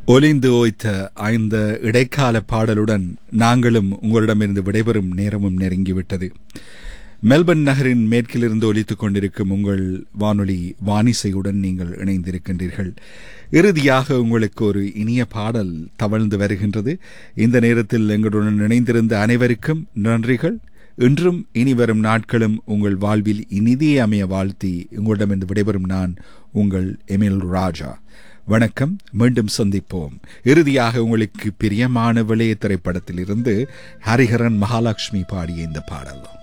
ஒலிந்து ஓய்த்த ஐந்த இடைக்கால பாடலுடன் நாங்களும் உங்களிடமிருந்து விடைபெறும் நேரமும் நெருங்கிவிட்டது மெல்பர்ன் நகரின் மேற்கிலிருந்து ஒலித்துக் கொண்டிருக்கும் உங்கள் வானொலி வானிசையுடன் நீங்கள் இணைந்திருக்கின்றீர்கள் இறுதியாக உங்களுக்கு ஒரு இனிய பாடல் தவழ்ந்து வருகின்றது இந்த நேரத்தில் எங்களுடன் இணைந்திருந்த அனைவருக்கும் நன்றிகள் இன்றும் இனி வரும் நாட்களும் உங்கள் வாழ்வில் இனிதே அமைய வாழ்த்தி உங்களிடமிருந்து விடைபெறும் நான் உங்கள் எமில் ராஜா வணக்கம் மீண்டும் சந்திப்போம் இறுதியாக உங்களுக்கு பிரியமான விளைய திரைப்படத்திலிருந்து ஹரிஹரன் மகாலட்சுமி பாடிய இந்த பாடல்